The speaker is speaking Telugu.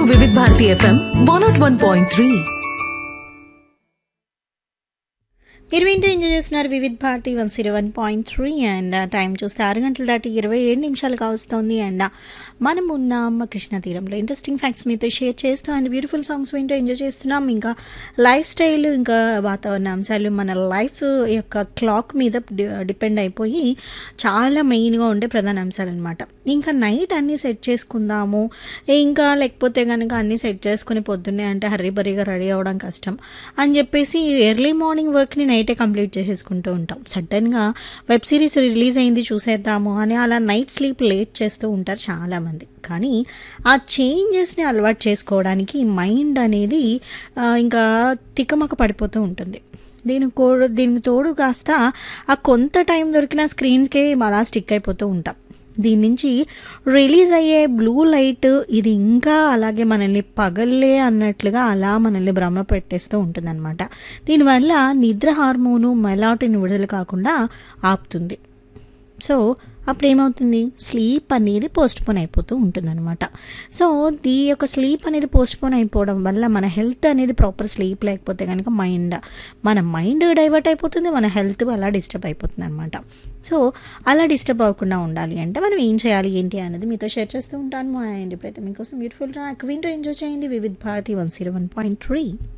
వివిధ Bharati FM one naught one point three మీరు వింటూ ఎంజాయ్ చేస్తున్నారు Vividh Bharati one zero one point three and time చూస్తే ఆరు గంటల దాటి ఇరవై ఏడు నిమిషాలు కావస్తుంది అండ్ మనం ఉన్నాం కృష్ణ తీరంలో ఇంట్రెస్టింగ్ ఫ్యాక్ట్స్ మీతో షేర్ చేస్తూ అండ్ బ్యూటిఫుల్ సాంగ్స్ వింటూ ఎంజాయ్ చేస్తున్నాం ఇంకా లైఫ్ స్టైల్ ఇంకా వాతావరణ అంశాలు మన లైఫ్ యొక్క క్లాక్ మీద డి- డిపెండ్ అయిపోయి చాలా మెయిన్గా ఉండే ప్రధాన అంశాలు అనమాట ఇంకా నైట్ అన్నీ సెట్ చేసుకుందాము ఇంకా లేకపోతే కనుక అన్నీ సెట్ చేసుకుని పొద్దున్నే అంటే హర్రీ బరీగా రెడీ అవ్వడం కష్టం అని చెప్పేసి ఎర్లీ మార్నింగ్ వర్క్ని నైటే కంప్లీట్ చేసేసుకుంటూ ఉంటాం సడన్గా వెబ్ సిరీస్ రిలీజ్ అయింది చూసేద్దాము అని అలా నైట్ స్లీప్ లేట్ చేస్తూ ఉంటారు చాలామంది కానీ ఆ చేంజెస్ని అలవాటు చేసుకోవడానికి మైండ్ అనేది ఆ, ఇంకా తికమక పడిపోతూ ఉంటుంది దీనికి కూడా దీనికి తోడు కాస్త ఆ కొంత టైం దొరికిన స్క్రీన్స్కే అలా స్టిక్ అయిపోతూ ఉంటాం దీని నుంచి రిలీజ్ అయ్యే బ్లూ లైట్ ఇది ఇంకా అలాగే మనల్ని పగల్లే అన్నట్లుగా అలా మనల్ని భ్రమ పెట్టేస్తూ ఉంటుందన్నమాట దీనివల్ల నిద్ర హార్మోను మెలాటిన్ విడుదల కాకుండా ఆపుతుంది సో అప్పుడు ఏమవుతుంది స్లీప్ అనేది పోస్ట్ పోన్ అయిపోతూ ఉంటుందన్నమాట సో ఈ యొక్క స్లీప్ అనేది పోస్ట్ పోన్ అయిపోవడం వల్ల మన హెల్త్ అనేది ప్రాపర్ స్లీప్ లేకపోతే కనుక మైండ్ మన మైండ్ డైవర్ట్ అయిపోతుంది మన హెల్త్ అలా డిస్టర్బ్ అయిపోతుంది అనమాట సో అలా డిస్టర్బ్ అవ్వకుండా ఉండాలి అంటే మనం ఏం చేయాలి ఏంటి అనేది మీతో షేర్ చేస్తూ ఉంటాను అండ్ ఇప్పుడైతే మీకోసం బ్యూటిఫుల్ ట్రాక్ వింటూ ఎంజాయ్ చేయండి Vividh Bharati one zero one point three